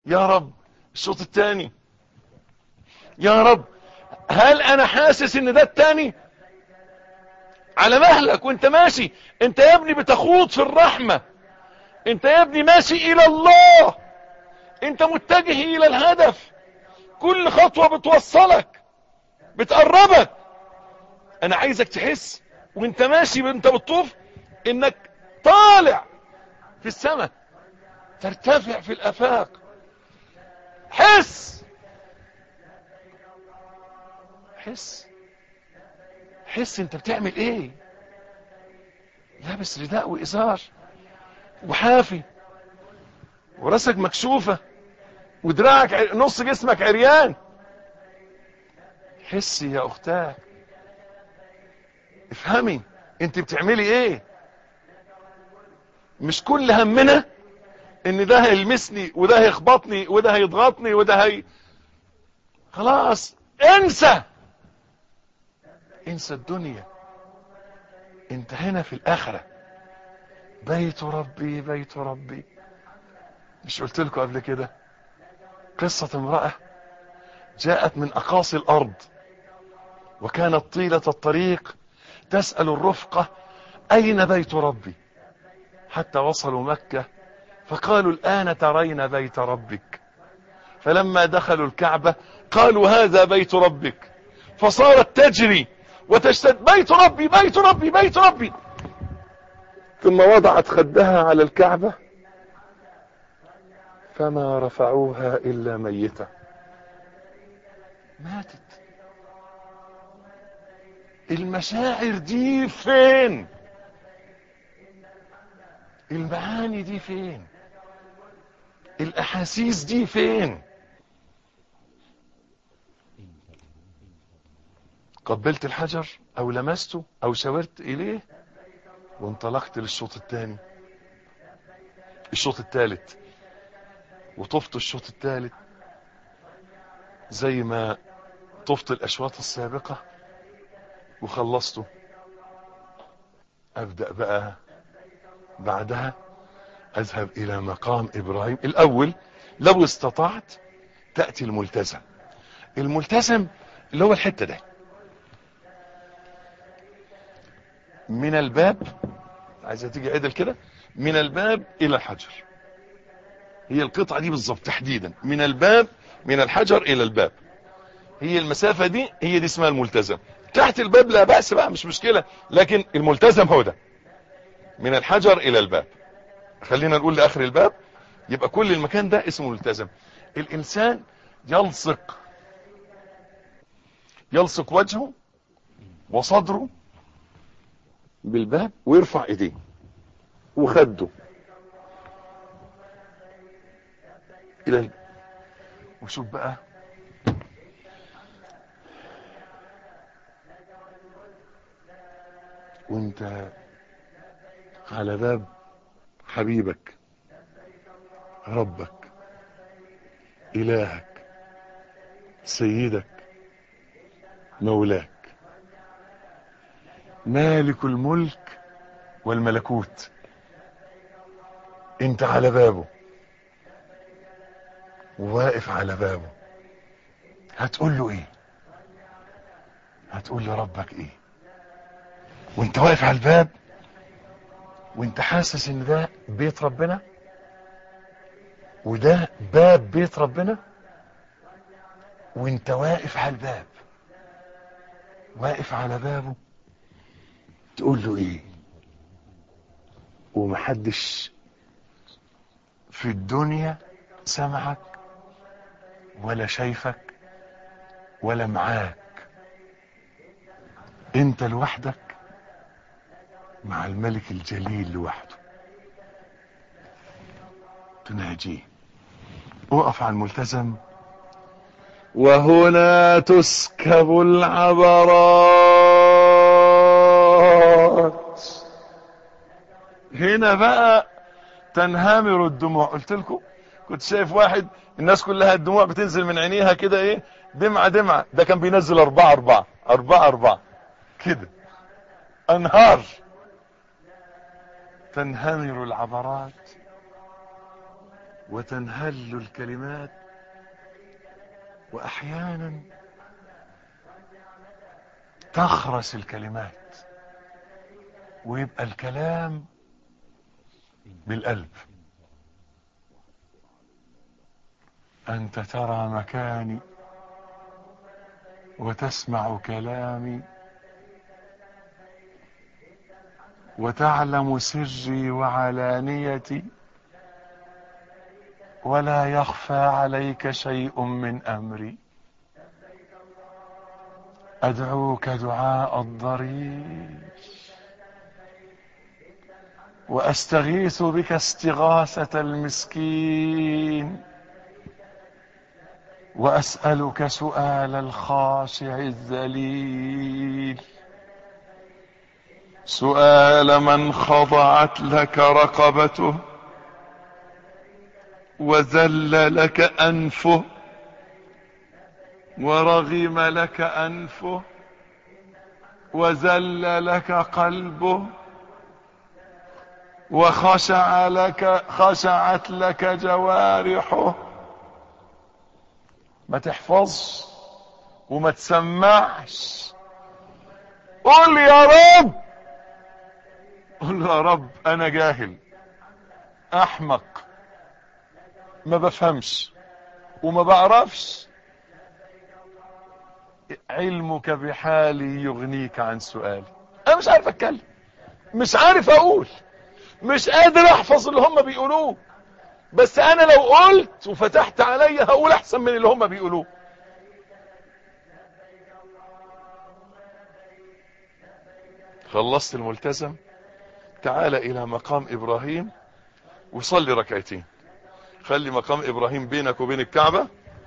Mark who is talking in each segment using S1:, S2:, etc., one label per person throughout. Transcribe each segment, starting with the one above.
S1: يا رب الشوط الثاني يا رب هل انا حاسس ان ده الثاني على مهلك وانت ماشي انت يا ابني بتخوض في الرحمة انت يا ابني ماشي الى الله انت متجه الى الهدف كل خطوة بتوصلك بتقربك انا عايزك تحس وانت ماشي وانت بتطوف انك طالع في السماء ترتفع في الافاق حس حس حس انت بتعمل ايه لابس رداء وازار وحافي وراسك مكشوفة ودراعك ع- نص جسمك عريان حسي يا اختاه افهمي انت بتعملي ايه مش كل همنا ان ده هيلمسني وده هيخبطني وده هيضغطني وده هي خلاص انسى انسى الدنيا انت هنا في الاخرة بيت ربي بيت ربي مش قلت لكم قبل كده قصة امرأة جاءت من اقاصي الارض وكانت طيلة الطريق تسأل الرفقة اين بيت ربي حتى وصلوا مكة فقالوا الآن ترين بيت ربك فلما دخلوا الكعبة قالوا هذا بيت ربك فصارت تجري وتشتد بيت ربي بيت ربي بيت ربي ثم وضعت خدها على الكعبة فما رفعوها إلا ميتة ماتت المشاعر دي فين المعاني دي فين الاحاسيس دي فين قبلت الحجر او لمسته او شاورت اليه وانطلقت للشوط الثاني الشوط الثالث وطفت الشوط الثالث زي ما طفت الاشواط السابقة وخلصته ابدأ بقى بعدها اذهب الى مقام ابراهيم الاول لو استطعت تأتي الملتزم الملتزم اللي هو الحتة ده من الباب عايزة تيجي عدل كده من الباب الى الحجر هي القطعة دي بالظبط تحديدا من الباب من الحجر الى الباب هي المسافة دي هي دي اسمها الملتزم تحت الباب لا بأس بقى مش مشكلة لكن الملتزم هو ده من الحجر الى الباب خلينا نقول لاخر الباب يبقى كل المكان ده اسمه ملتزم الانسان يلصق يلصق وجهه وصدره بالباب ويرفع ايديه وخده الى ال... وشوف بقى وانت على باب حبيبك ربك إلهك سيدك مولاك مالك الملك والملكوت انت على بابه واقف على بابه هتقول له ايه هتقول لربك ايه وانت واقف على الباب وانت حاسس ان ده بيت ربنا وده باب بيت ربنا وانت واقف على الباب واقف على بابه تقول له ايه ومحدش في الدنيا سمعك ولا شايفك ولا معاك انت لوحدك مع الملك الجليل لوحده تناجيه وقف على الملتزم وهنا تسكب العبرات هنا بقى تنهمر الدموع قلت لكم كنت شايف واحد الناس كلها الدموع بتنزل من عينيها كده ايه دمعة دمعة ده كان بينزل اربعة اربعة اربعة اربعة كده انهار تنهمر العبرات وتنهل الكلمات واحيانا تخرس الكلمات ويبقى الكلام بالقلب انت ترى مكاني وتسمع كلامي وتعلم سري وعلانيتي ولا يخفى عليك شيء من امري ادعوك دعاء الضرير واستغيث بك استغاثه المسكين واسالك سؤال الخاشع الذليل سؤال من خضعت لك رقبته وذل لك انفه ورغم لك انفه وذل لك قلبه وخشع لك خشعت لك جوارحه ما تحفظش وما تسمعش قل يا رب قل يا رب انا جاهل احمق ما بفهمش وما بعرفش علمك بحالي يغنيك عن سؤالي انا مش عارف اتكلم مش عارف اقول مش قادر احفظ اللي هم بيقولوه بس انا لو قلت وفتحت عليا هقول احسن من اللي هم بيقولوه خلصت الملتزم تعال الى مقام ابراهيم وصلي ركعتين خلي مقام ابراهيم بينك وبين الكعبة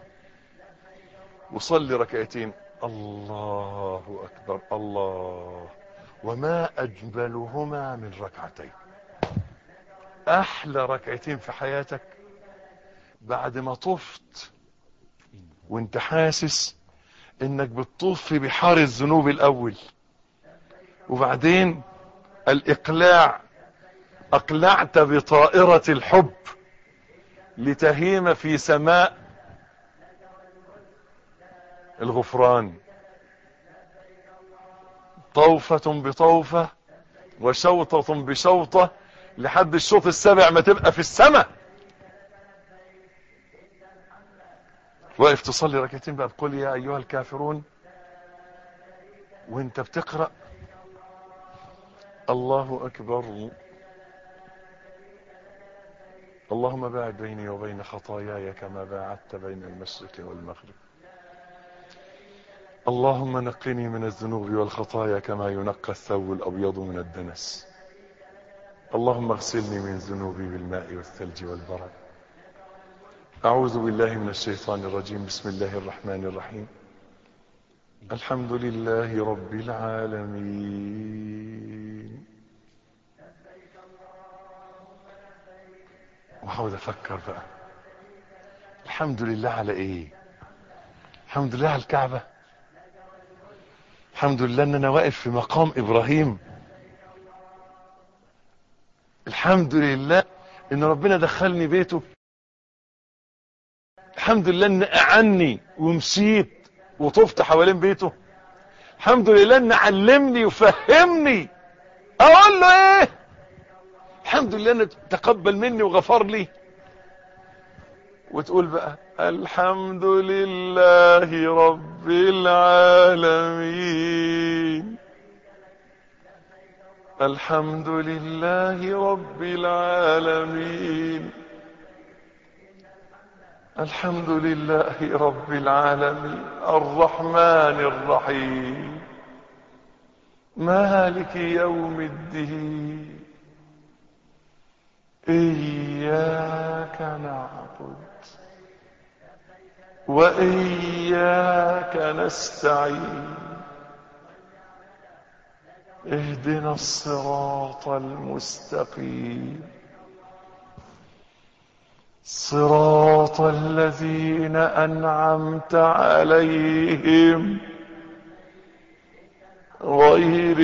S1: وصلي ركعتين الله اكبر الله وما اجملهما من ركعتين احلى ركعتين في حياتك بعد ما طفت وانت حاسس انك بتطوف في بحار الذنوب الاول وبعدين الاقلاع اقلعت بطائرة الحب لتهيم في سماء الغفران طوفة بطوفة وشوطة بشوطة لحد الشوط السابع ما تبقى في السماء واقف تصلي ركعتين بقى بقول يا ايها الكافرون وانت بتقرأ الله اكبر اللهم باعد بيني وبين خطاياي كما باعدت بين المشرق والمغرب اللهم نقني من الذنوب والخطايا كما ينقى الثوب الابيض من الدنس اللهم اغسلني من ذنوبي بالماء والثلج والبرد اعوذ بالله من الشيطان الرجيم بسم الله الرحمن الرحيم الحمد لله رب العالمين وحاول افكر بقى الحمد لله على ايه الحمد لله على الكعبة الحمد لله ان انا واقف في مقام ابراهيم الحمد لله ان ربنا دخلني بيته الحمد لله ان اعني ومشيت وطفت حوالين بيته الحمد لله ان علمني وفهمني اقول له ايه الحمد لله ان تقبل مني وغفر لي وتقول بقى الحمد لله رب العالمين الحمد لله رب العالمين الحمد لله رب العالمين الرحمن الرحيم مالك يوم الدين إياك نعبد وإياك نستعين اهدنا الصراط المستقيم صراط الذين أنعمت عليهم غير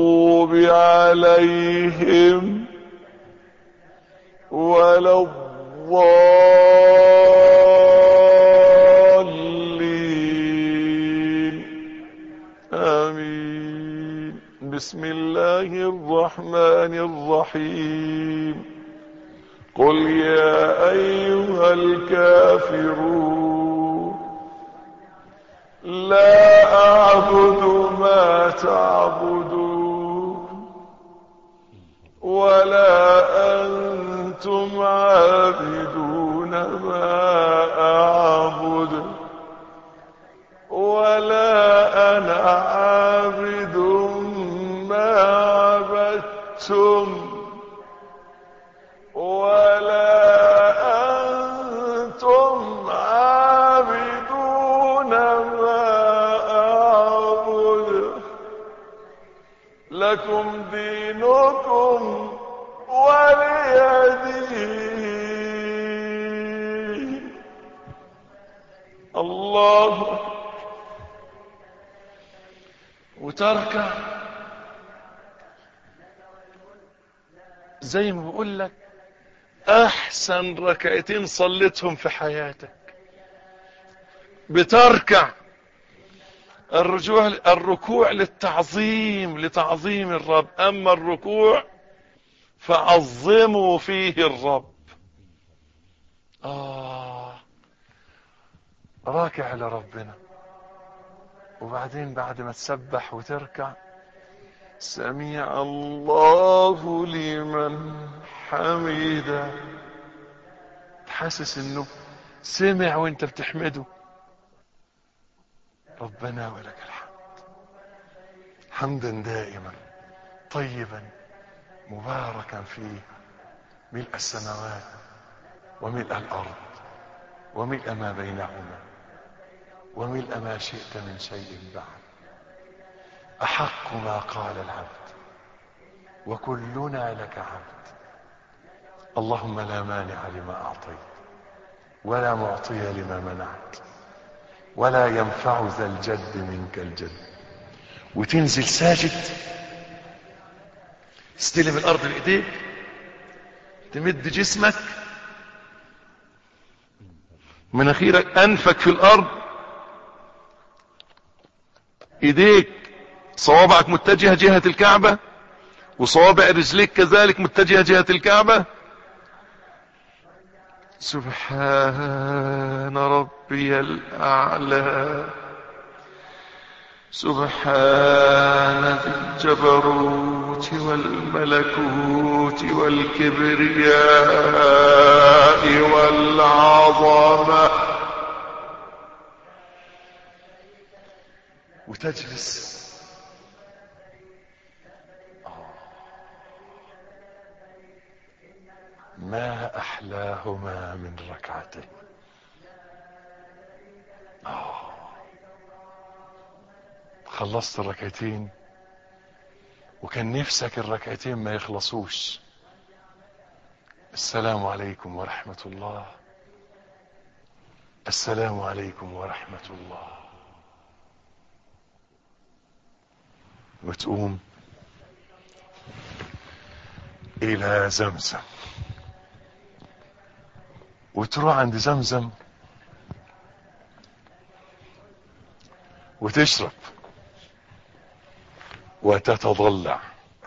S1: المغضوب عليهم ولا الضالين آمين بسم الله الرحمن الرحيم قل يا أيها الكافرون لا أعبد ما تعبدون ولا أنتم عابدون ما أعبد ولا أنا عابد ما عبدتم ولا أنتم عابدون ما أعبد لكم دينكم ولي دين الله وتركع زي ما بقول لك احسن ركعتين صليتهم في حياتك بتركع الرجوع الركوع للتعظيم لتعظيم الرب اما الركوع فعظموا فيه الرب آه راكع لربنا وبعدين بعد ما تسبح وتركع سمع الله لمن حمده تحسس انه سمع وانت بتحمده ربنا ولك الحمد حمدا دائما طيبا مباركا فيه ملء السماوات وملء الارض وملء ما بينهما وملء ما شئت من شيء بعد احق ما قال العبد وكلنا لك عبد اللهم لا مانع لما اعطيت ولا معطي لما منعت ولا ينفع ذا الجد منك الجد وتنزل ساجد تستلم الارض بايديك تمد جسمك مناخيرك انفك في الارض ايديك صوابعك متجهة جهة الكعبة وصوابع رجليك كذلك متجهة جهة الكعبة سبحان ربي الأعلى سبحان ذي الجبروت والملكوت والكبرياء والعظمة وتجلس ما أحلاهما من ركعتين آه. خلصت الركعتين وكان نفسك الركعتين ما يخلصوش السلام عليكم ورحمة الله السلام عليكم ورحمة الله وتقوم إلى زمزم وتروح عند زمزم وتشرب وتتضلع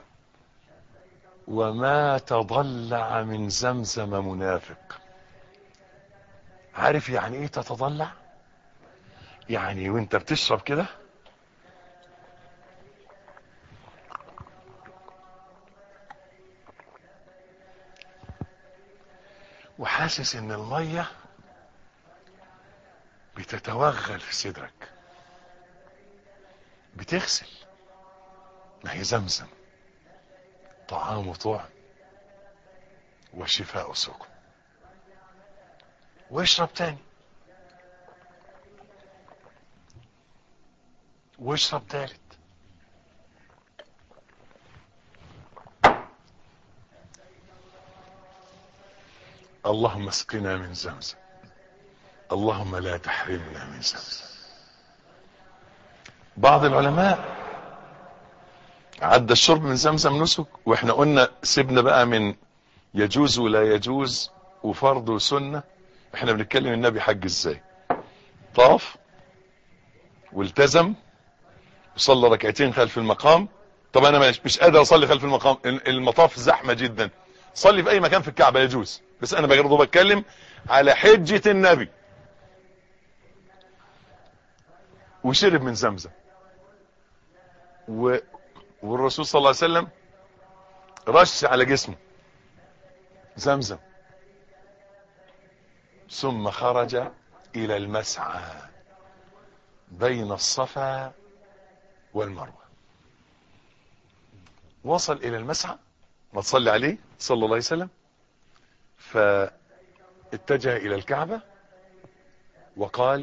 S1: وما تضلع من زمزم منافق عارف يعني ايه تتضلع يعني وانت بتشرب كده وحاسس ان المية بتتوغل في صدرك بتغسل ما هي زمزم طعام طعم وشفاء سقم واشرب تاني واشرب تالت اللهم اسقنا من زمزم اللهم لا تحرمنا من زمزم بعض العلماء عد الشرب من زمزم نسك واحنا قلنا سيبنا بقى من يجوز ولا يجوز وفرض وسنة احنا بنتكلم النبي حج ازاي طاف والتزم وصلى ركعتين خلف المقام طب انا مش, مش قادر اصلي خلف المقام المطاف زحمة جدا صلي في اي مكان في الكعبة يجوز بس انا برضه بتكلم على حجة النبي وشرب من زمزم و... والرسول صلى الله عليه وسلم رش على جسمه زمزم ثم خرج الى المسعى بين الصفا والمروة وصل الى المسعى ما تصلي عليه صلى الله عليه وسلم فاتجه الى الكعبة وقال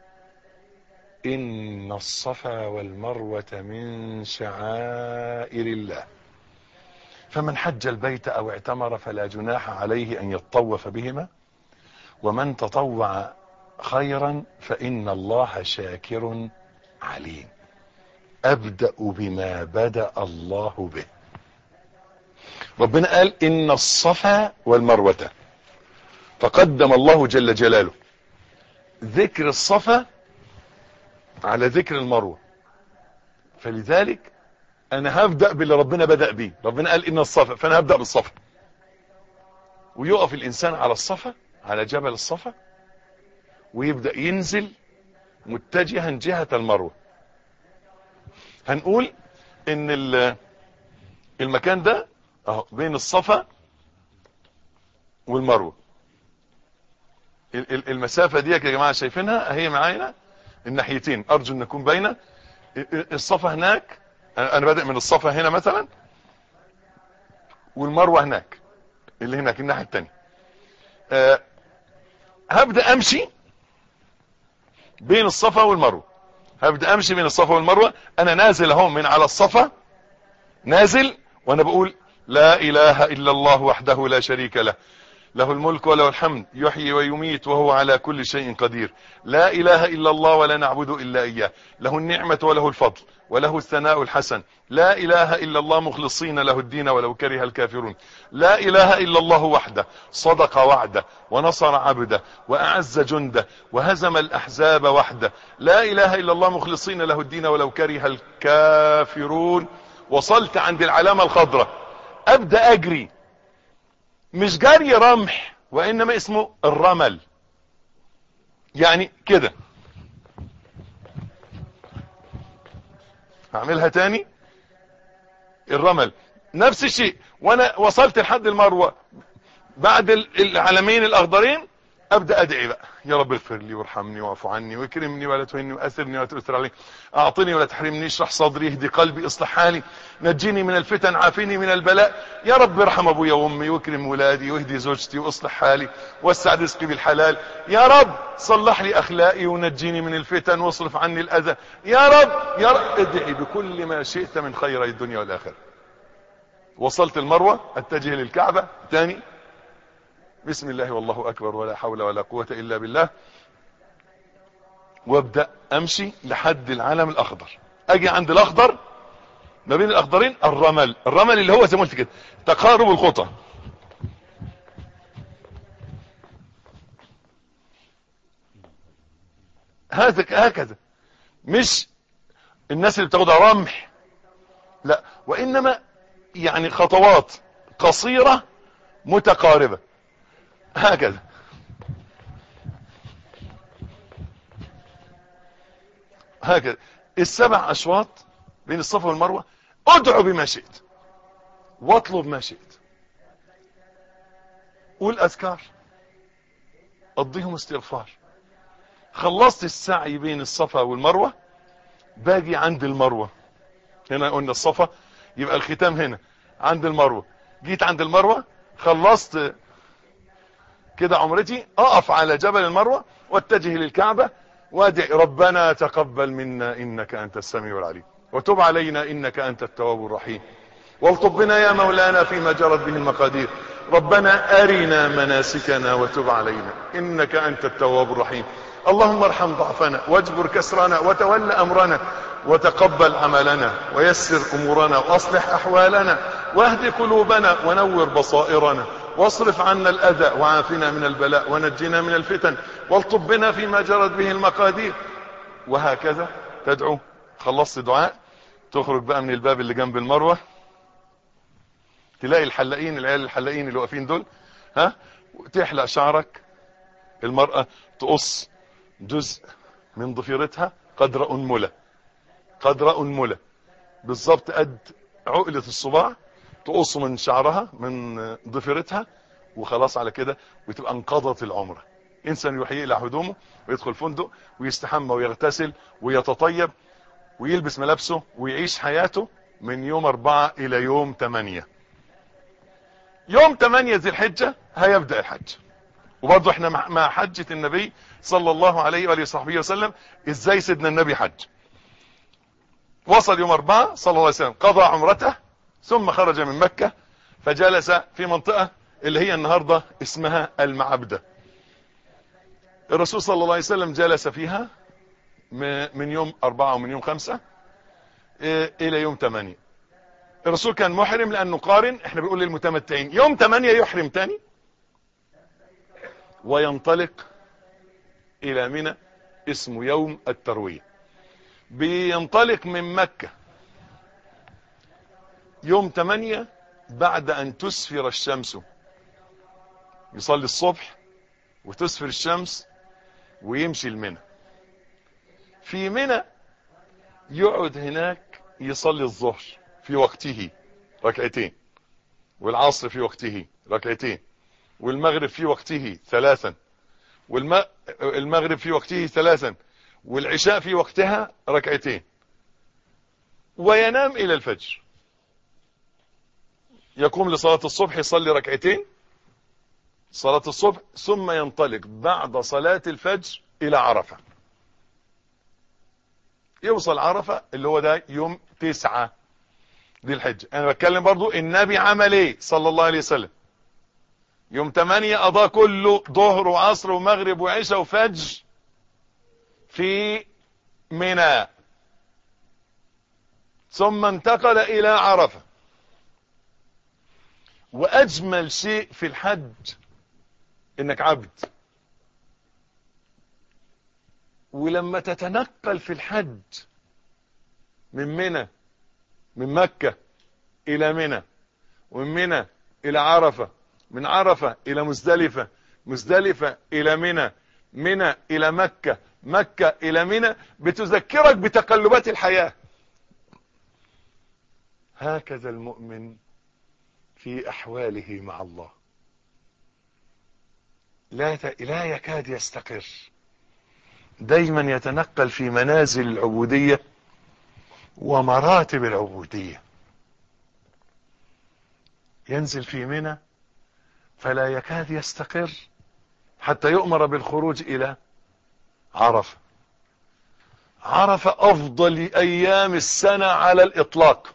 S1: إن الصفا والمروة من شعائر الله فمن حج البيت أو اعتمر فلا جناح عليه أن يطوف بهما ومن تطوع خيرا فإن الله شاكر عليم أبدأ بما بدأ الله به ربنا قال إن الصفا والمروة فقدم الله جل جلاله ذكر الصفا على ذكر المروة فلذلك انا هبدأ باللي ربنا بدأ بيه ربنا قال ان الصفا فانا هبدأ بالصفا ويقف الانسان على الصفا على جبل الصفا ويبدأ ينزل متجها جهة المروة هنقول ان المكان ده اهو بين الصفا والمروة المسافة دي يا جماعة شايفينها هي معانا الناحيتين ارجو ان نكون باينه الصفا هناك انا بادئ من الصفا هنا مثلا والمروه هناك اللي هناك الناحيه الثانيه أه هبدا امشي بين الصفا والمروه هبدا امشي بين الصفا والمروه انا نازل اهو من على الصفا نازل وانا بقول لا اله الا الله وحده لا شريك له له الملك وله الحمد يحيي ويميت وهو على كل شيء قدير لا إله إلا الله ولا نعبد إلا إياه له النعمة وله الفضل وله الثناء الحسن لا إله إلا الله مخلصين له الدين ولو كره الكافرون لا إله إلا الله وحده صدق وعده ونصر عبده وأعز جنده وهزم الأحزاب وحده لا إله إلا الله مخلصين له الدين ولو كره الكافرون وصلت عند العلامة الخضراء أبدأ أجري مش جري رمح وانما اسمه الرمل يعني كده هعملها تاني الرمل نفس الشيء وانا وصلت لحد المروة بعد العلمين الاخضرين ابدا ادعي بقى يا رب اغفر لي وارحمني واعف عني واكرمني ولا تهني واثرني ولا تؤثر علي اعطني ولا تحرمني اشرح صدري اهدي قلبي اصلح حالي نجيني من الفتن عافيني من البلاء يا رب ارحم ابويا وامي واكرم ولادي واهدي زوجتي واصلح حالي واسع رزقي بالحلال يا رب صلح لي اخلاقي ونجيني من الفتن واصرف عني الاذى يا رب يا رب ادعي بكل ما شئت من خير الدنيا والاخره وصلت المروه اتجه للكعبه تاني بسم الله والله اكبر ولا حول ولا قوة الا بالله وابدأ امشي لحد العلم الاخضر اجي عند الاخضر ما بين الاخضرين الرمل الرمل اللي هو زي ما قلت كده تقارب الخطى هذا هكذا مش الناس اللي بتاخدها رمح لا وانما يعني خطوات قصيرة متقاربة هكذا هكذا السبع اشواط بين الصفا والمروة ادعو بما شئت واطلب ما شئت قول اذكار قضيهم استغفار خلصت السعي بين الصفا والمروة باجي عند المروة هنا قلنا الصفا يبقى الختام هنا عند المروة جيت عند المروة خلصت كده عمرتي اقف على جبل المروة واتجه للكعبة وادعي ربنا تقبل منا انك انت السميع العليم وتب علينا انك انت التواب الرحيم والطب بنا يا مولانا فيما جرت به المقادير ربنا ارنا مناسكنا وتب علينا انك انت التواب الرحيم اللهم ارحم ضعفنا واجبر كسرنا وتول امرنا وتقبل عملنا ويسر امورنا واصلح احوالنا واهد قلوبنا ونور بصائرنا واصرف عنا الأذى وعافنا من البلاء ونجنا من الفتن والطب بنا فيما جرت به المقادير وهكذا تدعو خلصت دعاء تخرج بقى من الباب اللي جنب المروة تلاقي الحلاقين العيال الحلاقين اللي واقفين دول ها تحلق شعرك المرأة تقص جزء من ضفيرتها قدر أنملة قدر أنملة بالظبط قد عقلة الصباع تقص من شعرها من ضفيرتها وخلاص على كده وتبقى انقضت العمرة انسان يروح يقلع هدومه ويدخل فندق ويستحمى ويغتسل ويتطيب ويلبس ملابسه ويعيش حياته من يوم أربعة إلى يوم تمانية يوم تمانية ذي الحجة هيبدأ الحج وبرضه احنا مع حجة النبي صلى الله عليه وآله وصحبه وسلم ازاي سيدنا النبي حج وصل يوم أربعة صلى الله عليه وسلم قضى عمرته ثم خرج من مكة فجلس في منطقة اللي هي النهاردة اسمها المعبدة الرسول صلى الله عليه وسلم جلس فيها من يوم أربعة ومن يوم خمسة إلى يوم ثمانية الرسول كان محرم لأنه قارن احنا بنقول للمتمتعين يوم ثمانية يحرم تاني وينطلق إلى منى اسمه يوم التروية بينطلق من مكة يوم 8 بعد أن تسفر الشمس يصلي الصبح وتسفر الشمس ويمشي المنى في منى يقعد هناك يصلي الظهر في وقته ركعتين والعصر في وقته ركعتين والمغرب في وقته ثلاثا والمغرب في وقته ثلاثا والعشاء في وقتها ركعتين وينام إلى الفجر يقوم لصلاة الصبح يصلي ركعتين صلاة الصبح ثم ينطلق بعد صلاة الفجر إلى عرفة يوصل عرفة اللي هو ده يوم تسعة دي الحجة أنا بتكلم برضو النبي عمل ايه صلى الله عليه وسلم يوم 8 قضى كله ظهر وعصر ومغرب وعشاء وفجر في منى ثم انتقل إلى عرفة وأجمل شيء في الحج إنك عبد ولما تتنقل في الحج من منى من مكة إلى منى ومن منى إلى عرفة من عرفة إلى مزدلفة مزدلفة إلى منى منى إلى مكة مكة إلى منى بتذكرك بتقلبات الحياة هكذا المؤمن في أحواله مع الله لا لا يكاد يستقر دايما يتنقل في منازل العبودية ومراتب العبودية ينزل في منى فلا يكاد يستقر حتى يؤمر بالخروج إلى عرفة عرفة أفضل أيام السنة على الإطلاق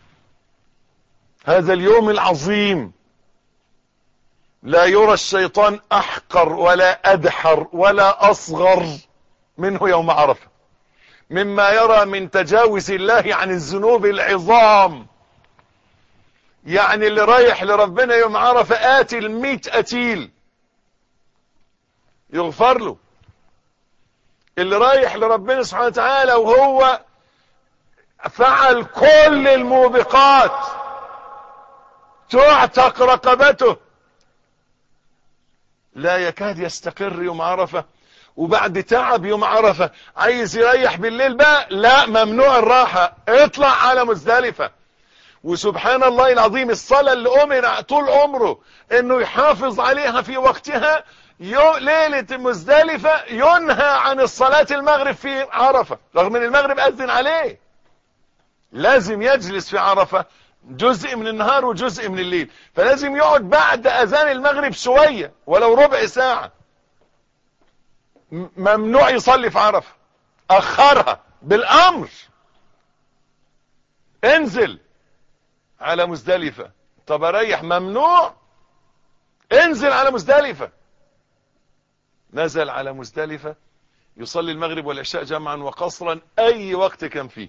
S1: هذا اليوم العظيم لا يرى الشيطان أحقر ولا أدحر ولا أصغر منه يوم عرفة مما يرى من تجاوز الله عن الذنوب العظام يعني اللي رايح لربنا يوم عرفة آتي الميت أتيل يغفر له اللي رايح لربنا سبحانه وتعالى وهو فعل كل الموبقات تعتق رقبته لا يكاد يستقر يوم عرفة وبعد تعب يوم عرفة عايز يريح بالليل بقى لا ممنوع الراحة اطلع على مزدلفة وسبحان الله العظيم الصلاة اللي أمر طول عمره انه يحافظ عليها في وقتها ليلة مزدلفة ينهى عن الصلاة المغرب في عرفة رغم ان المغرب أذن عليه لازم يجلس في عرفة جزء من النهار وجزء من الليل فلازم يقعد بعد أذان المغرب شوية ولو ربع ساعة ممنوع يصلي في عرفة أخرها بالأمر انزل على مزدلفة طب اريح ممنوع انزل على مزدلفة نزل على مزدلفة يصلي المغرب والعشاء جمعا وقصرا اي وقت كان فيه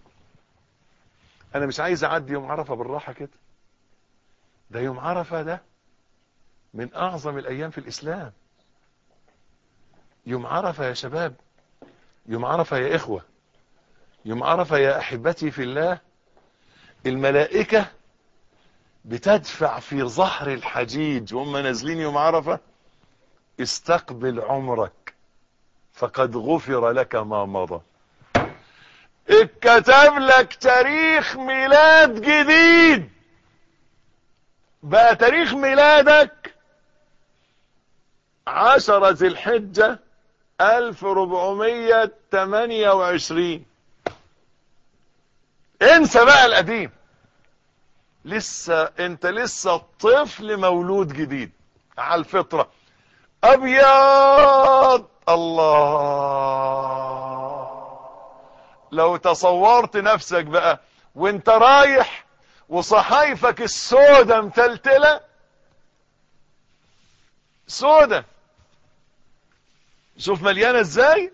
S1: انا مش عايز اعدي يوم عرفة بالراحة كده ده يوم عرفة ده من اعظم الايام في الاسلام يوم عرفة يا شباب يوم عرفة يا اخوة يوم عرفة يا احبتي في الله الملائكة بتدفع في ظهر الحجيج وهم نازلين يوم عرفة استقبل عمرك فقد غفر لك ما مضى اتكتب لك تاريخ ميلاد جديد بقى تاريخ ميلادك عشرة ذي الحجة الف ربعمية تمانية وعشرين انسى بقى القديم لسه انت لسه طفل مولود جديد على الفطرة ابيض الله لو تصورت نفسك بقى وانت رايح وصحايفك السودة متلتلة سودة شوف مليانة ازاي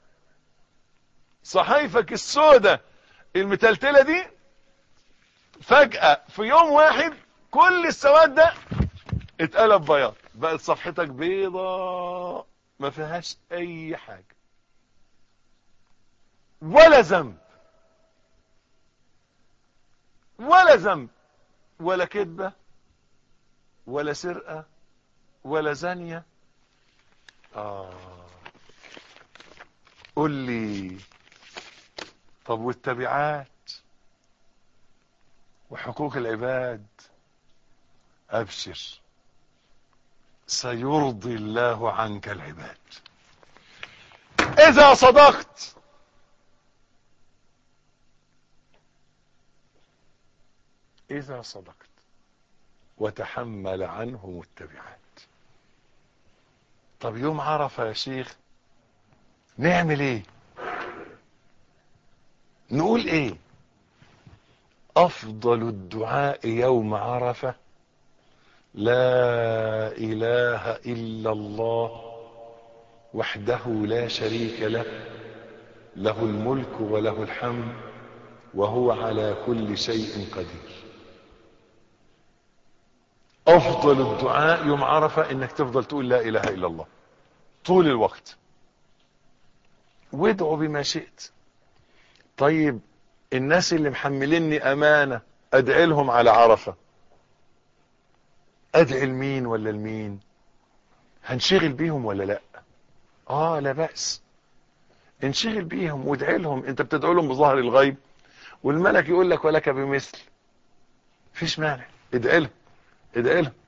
S1: صحايفك السودة المتلتلة دي فجأة في يوم واحد كل السواد ده اتقلب بياض بقت صفحتك بيضة ما فيهاش اي حاجة ولا ذنب ولا ذنب ولا كذبة ولا سرقة ولا زانية آه قل لي طب والتبعات وحقوق العباد أبشر سيرضي الله عنك العباد إذا صدقت إذا صدقت وتحمل عنهم التبعات طب يوم عرفة يا شيخ نعمل ايه نقول ايه افضل الدعاء يوم عرفة لا اله الا الله وحده لا شريك له له الملك وله الحمد وهو على كل شيء قدير افضل الدعاء يوم عرفة انك تفضل تقول لا اله الا الله طول الوقت وادعوا بما شئت طيب الناس اللي محمليني امانة ادعي لهم على عرفة ادعي لمين ولا لمين هنشغل بيهم ولا لا اه لا بأس انشغل بيهم وادعي لهم انت بتدعو لهم بظهر الغيب والملك يقول لك ولك بمثل فيش مانع ادعي لهم ادعي لهم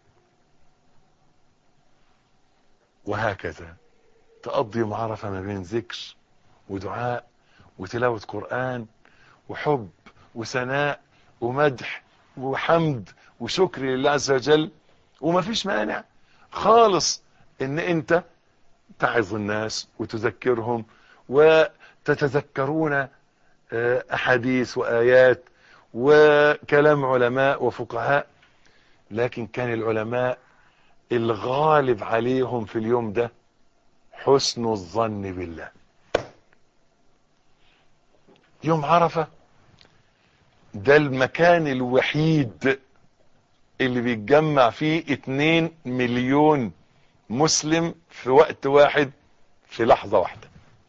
S1: وهكذا تقضي يوم عرفة ما بين ذكر ودعاء وتلاوة قرآن وحب وثناء ومدح وحمد وشكر لله عز وجل وما فيش مانع خالص ان انت تعظ الناس وتذكرهم وتتذكرون احاديث وايات وكلام علماء وفقهاء لكن كان العلماء الغالب عليهم في اليوم ده حسن الظن بالله يوم عرفة ده المكان الوحيد اللي بيتجمع فيه اتنين مليون مسلم في وقت واحد في لحظة واحدة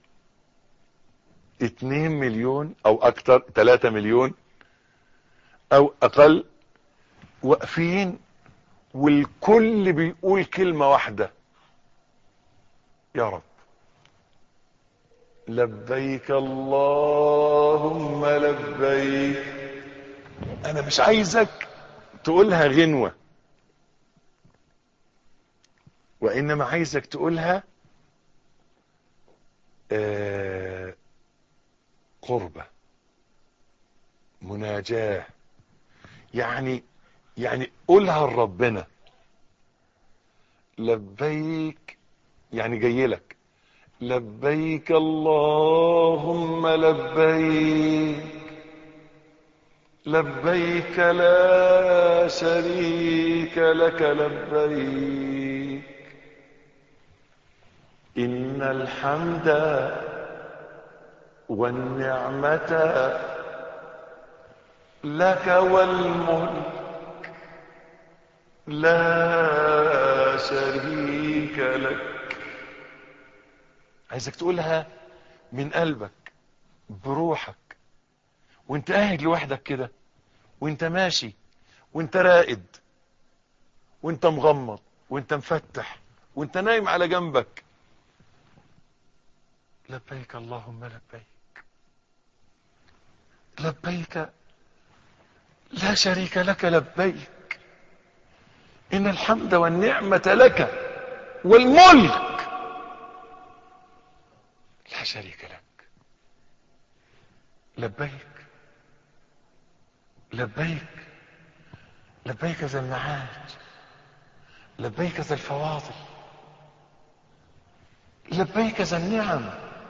S1: اتنين مليون او اكتر تلاتة مليون او اقل واقفين والكل بيقول كلمة واحدة يا رب لبيك اللهم لبيك انا مش عايزك تقولها غنوة وانما عايزك تقولها آه قربة مناجاة يعني يعني قولها لربنا لبيك يعني جاي لك لبيك اللهم لبيك لبيك لا شريك لك لبيك إن الحمد والنعمة لك والملك لا لا شريك لك عايزك تقولها من قلبك بروحك وانت قاعد لوحدك كده وانت ماشي وانت رائد وانت مغمض وانت مفتح وانت نايم على جنبك لبيك اللهم لبيك لبيك لا شريك لك لبيك إن الحمد والنعمة لك والملك لا شريك لك لبيك لبيك لبيك ذا المعاد لبيك ذا الفواضل لبيك ذا النعم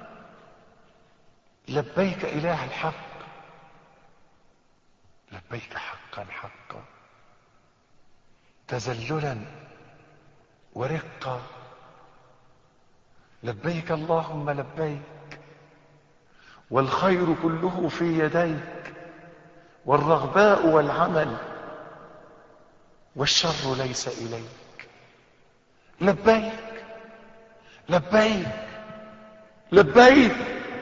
S1: لبيك إله الحق لبيك حقا حقا تذللا ورقا لبيك اللهم لبيك والخير كله في يديك والرغباء والعمل والشر ليس إليك لبيك لبيك لبيك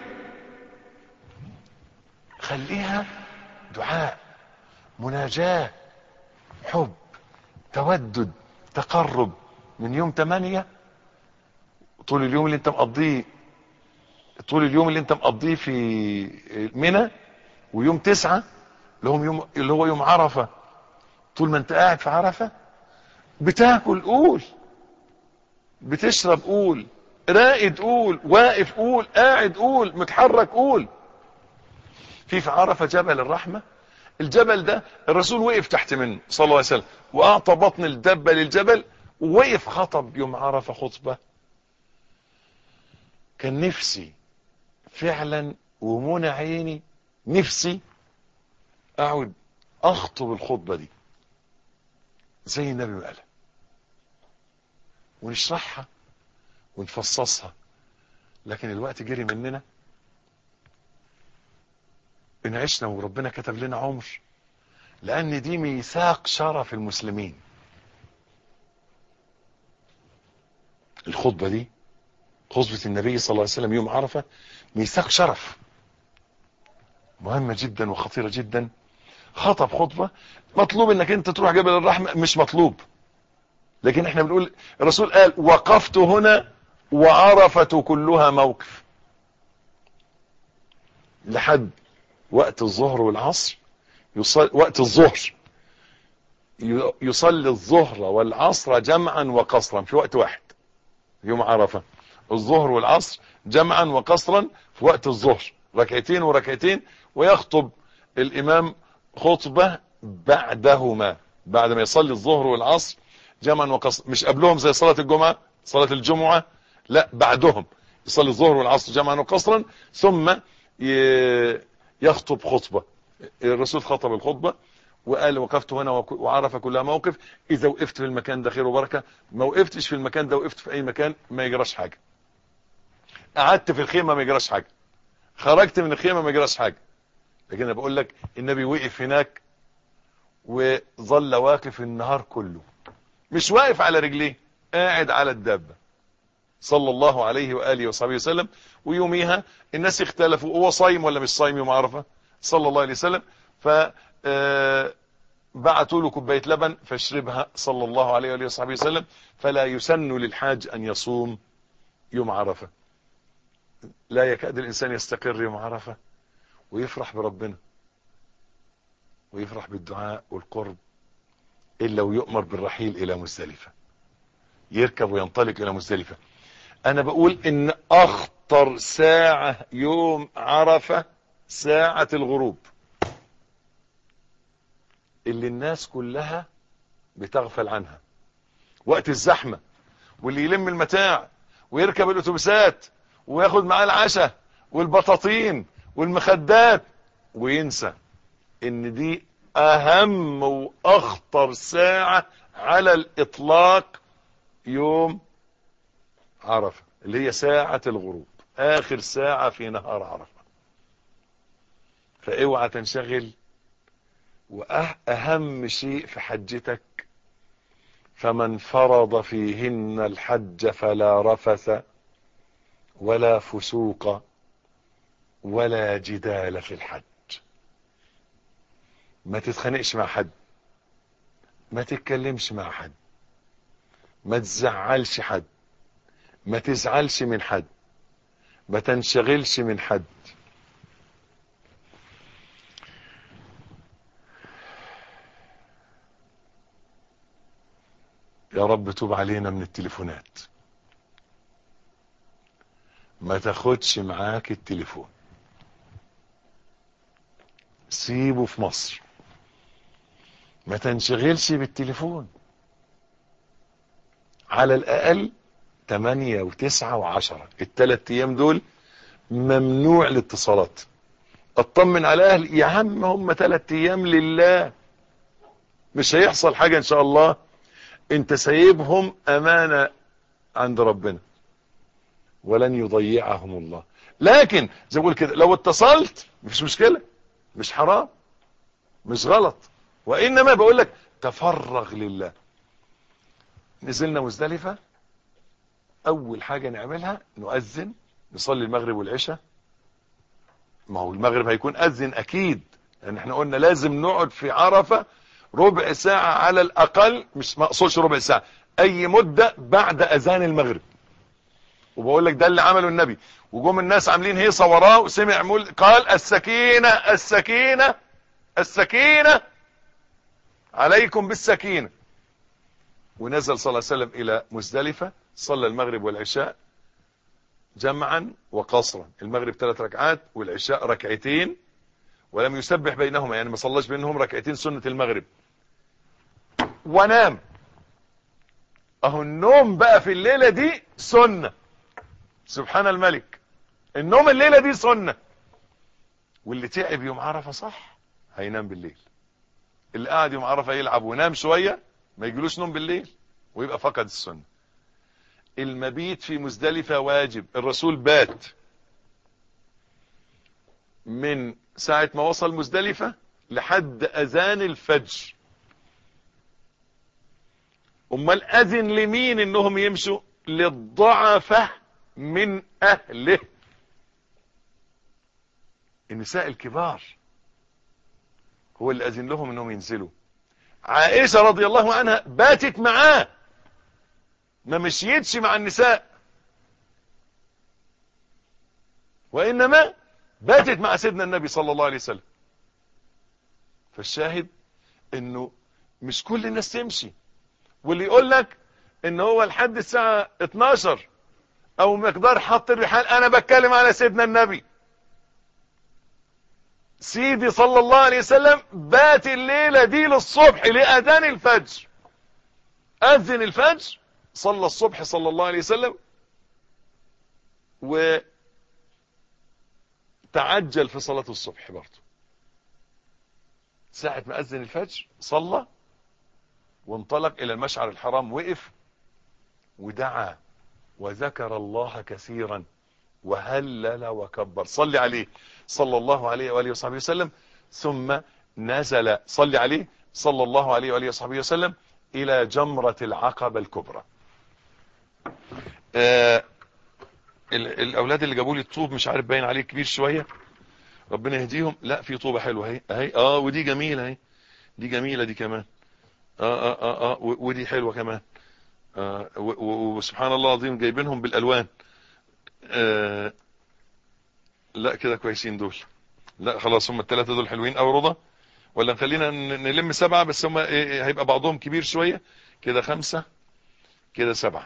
S1: خليها دعاء مناجاة حب تودد تقرب من يوم تمانية طول اليوم اللي انت مقضيه طول اليوم اللي انت مقضيه في منى ويوم تسعة اللي هو يوم اللي هو يوم عرفة طول ما انت قاعد في عرفة بتاكل قول بتشرب قول رائد قول واقف قول قاعد قول متحرك قول في في عرفة جبل الرحمة الجبل ده الرسول وقف تحت منه صلى الله عليه وسلم واعطى بطن الدبة للجبل ووقف خطب يوم عرفة خطبة كان نفسي فعلا ومنى عيني نفسي اقعد اخطب الخطبة دي زي النبي ما قالها ونشرحها ونفصصها لكن الوقت جري مننا ان عشنا وربنا كتب لنا عمر لان دي ميثاق شرف المسلمين الخطبة دي خطبة النبي صلى الله عليه وسلم يوم عرفة ميثاق شرف مهمة جدا وخطيرة جدا خطب خطبة مطلوب انك انت تروح جبل الرحمة مش مطلوب لكن احنا بنقول الرسول قال وقفت هنا وعرفة كلها موقف لحد وقت الظهر والعصر يصل وقت الظهر يصلي الظهر والعصر جمعا وقصرا في وقت واحد يوم عرفة الظهر والعصر جمعا وقصرا في وقت الظهر ركعتين وركعتين ويخطب الامام خطبة بعدهما بعد ما يصلي الظهر والعصر جمعا وقصرا مش قبلهم زي صلاة الجمعة صلاة الجمعة لا بعدهم يصلي الظهر والعصر جمعا وقصرا ثم يخطب خطبة الرسول خطب الخطبة وقال وقفت هنا وعرف كلها موقف اذا وقفت في المكان ده خير وبركة ما وقفتش في المكان ده وقفت في اي مكان ما يجراش حاجة قعدت في الخيمة ما يجراش حاجة خرجت من الخيمة ما يجراش حاجة لكن انا بقول لك النبي وقف هناك وظل واقف النهار كله مش واقف على رجليه قاعد على الدابة صلى الله عليه وآله وصحبه وسلم ويوميها الناس اختلفوا هو صايم ولا مش صايم يوم عرفة صلى الله عليه وسلم ف بعتوا له كوبايه لبن فاشربها صلى الله عليه وآله وصحبه وسلم فلا يسن للحاج أن يصوم يوم عرفة لا يكاد الإنسان يستقر يوم عرفة ويفرح بربنا ويفرح بالدعاء والقرب إلا ويؤمر بالرحيل إلى مزدلفة يركب وينطلق إلى مزدلفة أنا بقول إن أخطر ساعة يوم عرفة ساعة الغروب اللي الناس كلها بتغفل عنها وقت الزحمة واللي يلم المتاع ويركب الاتوبيسات وياخد معاه العشاء والبطاطين والمخدات وينسى ان دي اهم واخطر ساعة على الاطلاق يوم عرفة اللي هي ساعة الغروب اخر ساعة في نهار عرفة فاوعى تنشغل واهم شيء في حجتك فمن فرض فيهن الحج فلا رفث ولا فسوق ولا جدال في الحج ما تتخانقش مع حد ما تتكلمش مع حد ما تزعلش حد ما تزعلش من حد ما تنشغلش من حد يا رب توب علينا من التليفونات ما تاخدش معاك التليفون سيبه في مصر ما تنشغلش بالتليفون على الأقل 8 و9 و10 الثلاث أيام دول ممنوع الاتصالات اطمن على أهلي يا عم هم ثلاث أيام لله مش هيحصل حاجة إن شاء الله انت سايبهم أمانة عند ربنا ولن يضيعهم الله لكن زي ما بقول كده لو اتصلت مفيش مشكلة مش حرام مش غلط وإنما بقول لك تفرغ لله نزلنا مزدلفة أول حاجة نعملها نؤذن نصلي المغرب والعشاء ما هو المغرب هيكون أذن أكيد لأن احنا قلنا لازم نقعد في عرفة ربع ساعة على الأقل مش ما اقصدش ربع ساعة أي مدة بعد أذان المغرب وبقول لك ده اللي عمله النبي وجم الناس عاملين هيصة وراه وسمع مول قال السكينة السكينة السكينة عليكم بالسكينة ونزل صلى الله عليه وسلم إلى مزدلفة صلى المغرب والعشاء جمعا وقصرا المغرب ثلاث ركعات والعشاء ركعتين ولم يسبح بينهما يعني ما صلاش بينهم ركعتين سنة المغرب ونام اهو النوم بقى في الليلة دي سنة سبحان الملك النوم الليلة دي سنة واللي تعب يوم عرفة صح هينام بالليل اللي قاعد يوم عرفة يلعب ونام شوية ما يجيلوش نوم بالليل ويبقى فقد السنة المبيت في مزدلفة واجب الرسول بات من ساعة ما وصل مزدلفة لحد أذان الفجر امال اذن لمين انهم يمشوا للضعفة من اهله النساء الكبار هو اللي اذن لهم انهم ينزلوا عائشة رضي الله عنها باتت معاه ما مشيتش مع النساء وانما باتت مع سيدنا النبي صلى الله عليه وسلم فالشاهد انه مش كل الناس تمشي واللي يقول لك ان هو لحد الساعة 12 او مقدار حط الرحال انا بتكلم على سيدنا النبي سيدي صلى الله عليه وسلم بات الليلة دي للصبح لأذان الفجر أذن الفجر صلى الصبح صلى الله عليه وسلم وتعجل في صلاة الصبح برضه ساعة ما أذن الفجر صلى وانطلق إلى المشعر الحرام وقف ودعا وذكر الله كثيرا وهلل وكبر صلي عليه صلى الله عليه وآله وصحبه وسلم ثم نزل صلي عليه صلى الله عليه وآله وصحبه وسلم إلى جمرة العقبة الكبرى آه الأولاد اللي جابوا لي الطوب مش عارف باين عليه كبير شوية ربنا يهديهم لا في طوبة حلوة اهي اهي اه ودي جميلة اهي دي جميلة دي كمان اه اه اه, آه ودي حلوة كمان آه وسبحان الله العظيم جايبينهم بالالوان آه لا كده كويسين دول لا خلاص هم الثلاثة دول حلوين او رضا ولا نخلينا نلم سبعة بس هم هيبقى بعضهم كبير شوية كده خمسة كده سبعة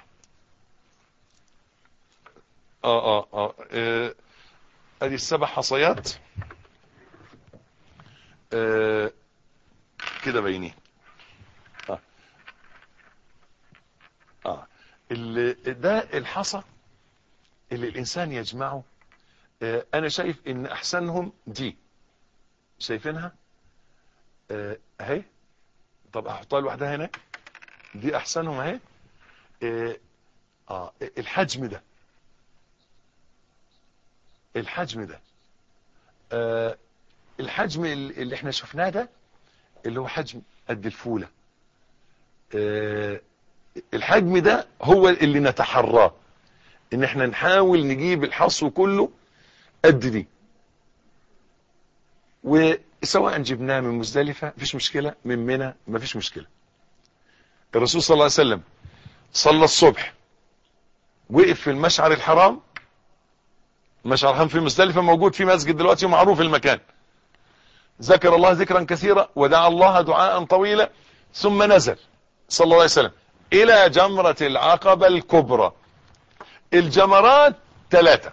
S1: اه اه اه, آه. ادي السبع حصيات آه كده باينين اه اه اللي ده الحصى اللي الانسان يجمعه آه انا شايف ان احسنهم دي شايفينها آه اهي طب احطها لوحدها هناك دي احسنهم اهي اه, آه الحجم ده الحجم ده آه الحجم اللي احنا شفناه ده اللي هو حجم قد الفولة آه الحجم ده هو اللي نتحراه ان احنا نحاول نجيب الحصو كله قد دي وسواء جبناه من مزدلفة مفيش مشكلة من منى مفيش مشكلة الرسول صلى الله عليه وسلم صلى الصبح وقف في المشعر الحرام المشعر الحرام في مزدلفة موجود في مسجد دلوقتي ومعروف المكان ذكر الله ذكرا كثيرا ودعا الله دعاء طويلا ثم نزل صلى الله عليه وسلم الى جمرة العقبة الكبرى الجمرات ثلاثة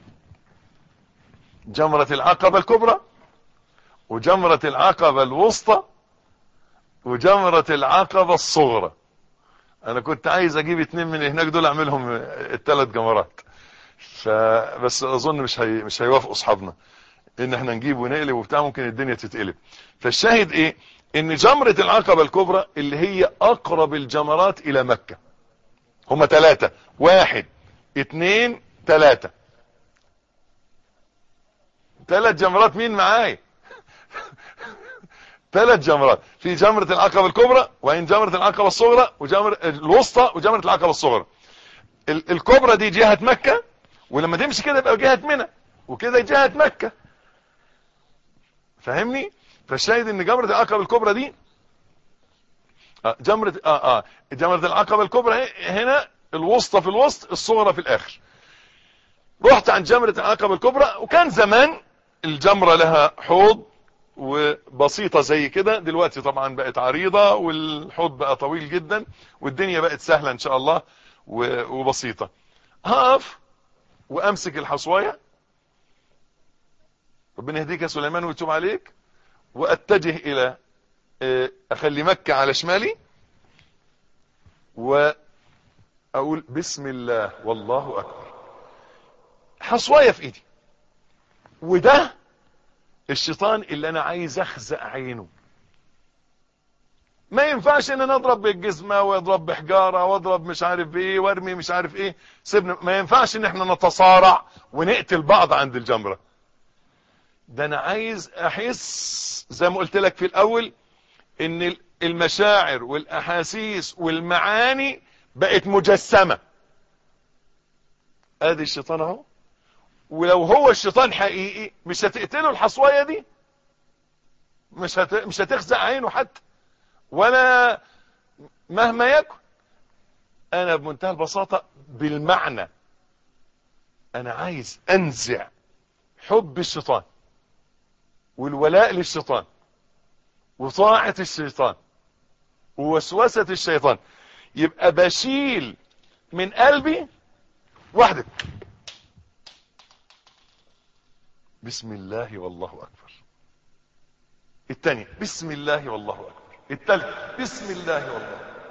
S1: جمرة العقبة الكبرى وجمرة العقبة الوسطى وجمرة العقبة الصغرى انا كنت عايز اجيب اتنين من هناك دول اعملهم الثلاث جمرات فبس اظن مش هي مش هيوافقوا اصحابنا ان احنا نجيب ونقلب وبتاع ممكن الدنيا تتقلب فالشاهد ايه ان جمرة العقبة الكبرى اللي هي اقرب الجمرات الى مكة هما ثلاثة واحد اتنين ثلاثة ثلاث جمرات مين معاي ثلاث جمرات في جمرة العقبة الكبرى وين جمرة العقبة الصغرى وجمرة الوسطى وجمرة العقبة الصغرى الكبرى دي جهة مكة ولما تمشي كده يبقى جهة منى وكده جهة مكة فاهمني فالشاهد ان جمرة العقبة الكبرى دي آه جمرة اه اه جمرة العقبة الكبرى هنا الوسطى في الوسط الصغرى في الاخر رحت عند جمرة العقبة الكبرى وكان زمان الجمرة لها حوض وبسيطة زي كده دلوقتي طبعا بقت عريضة والحوض بقى طويل جدا والدنيا بقت سهلة ان شاء الله وبسيطة هقف وامسك الحصواية ربنا يهديك يا سليمان ويتوب عليك واتجه الى اخلي مكة على شمالي واقول بسم الله والله اكبر حصواية في ايدي وده الشيطان اللي انا عايز اخزق عينه ما ينفعش ان انا اضرب بالجزمة واضرب بحجارة واضرب مش عارف ايه وارمي مش عارف ايه سيبنا ما ينفعش ان احنا نتصارع ونقتل بعض عند الجمرة ده انا عايز احس زي ما قلت لك في الاول ان المشاعر والاحاسيس والمعاني بقت مجسمة ادي الشيطان اهو ولو هو الشيطان حقيقي مش هتقتله الحصواية دي مش هت... مش هتخزق عينه حتى ولا مهما يكن انا بمنتهى البساطة بالمعنى انا عايز انزع حب الشيطان والولاء للشيطان وطاعة الشيطان ووسوسة الشيطان يبقى بشيل من قلبي وحدك بسم الله والله أكبر الثانية بسم الله والله أكبر الثالث بسم الله والله أكبر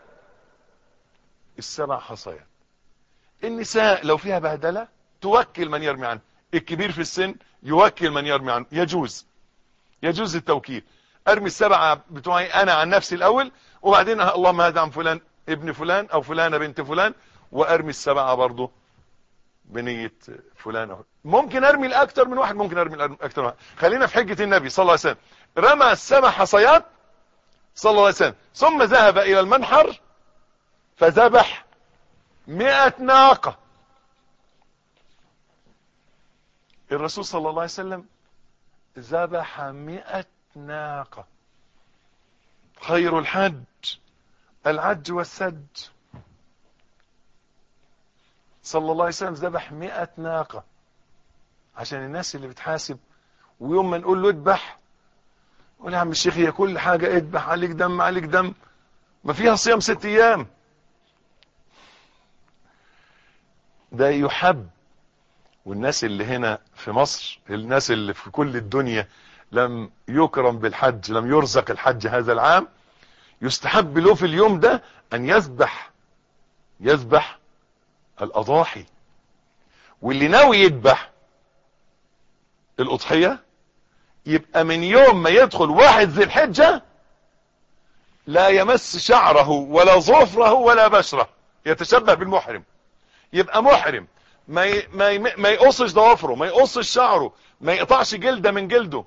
S1: السبع حصيات النساء لو فيها بهدلة توكل من يرمي عنه الكبير في السن يوكل من يرمي عنه يجوز يجوز التوكيل ارمي السبعة بتوعي انا عن نفسي الاول وبعدين اللهم هذا عن فلان ابن فلان او فلانة بنت فلان وارمي السبعة برضه بنية فلان أو ممكن ارمي الاكتر من واحد ممكن ارمي الاكتر من واحد خلينا في حجة النبي صلى الله عليه وسلم رمى السبع حصيات صلى الله عليه وسلم ثم ذهب الى المنحر فذبح مئة ناقة الرسول صلى الله عليه وسلم ذبح مئة ناقة خير الحج العج والسج صلى الله عليه وسلم ذبح مئة ناقة عشان الناس اللي بتحاسب ويوم ما نقول له اذبح يقول يا عم الشيخ هي كل حاجة اذبح عليك دم عليك دم ما فيها صيام ست ايام ده يحب والناس اللي هنا في مصر الناس اللي في كل الدنيا لم يكرم بالحج لم يرزق الحج هذا العام يستحب له في اليوم ده ان يذبح يذبح الاضاحي واللي ناوي يذبح الاضحية يبقى من يوم ما يدخل واحد ذي الحجة لا يمس شعره ولا ظفره ولا بشره يتشبه بالمحرم يبقى محرم ما ي... ما ي... ما يقصش ضوافره ما يقصش شعره ما يقطعش جلده من جلده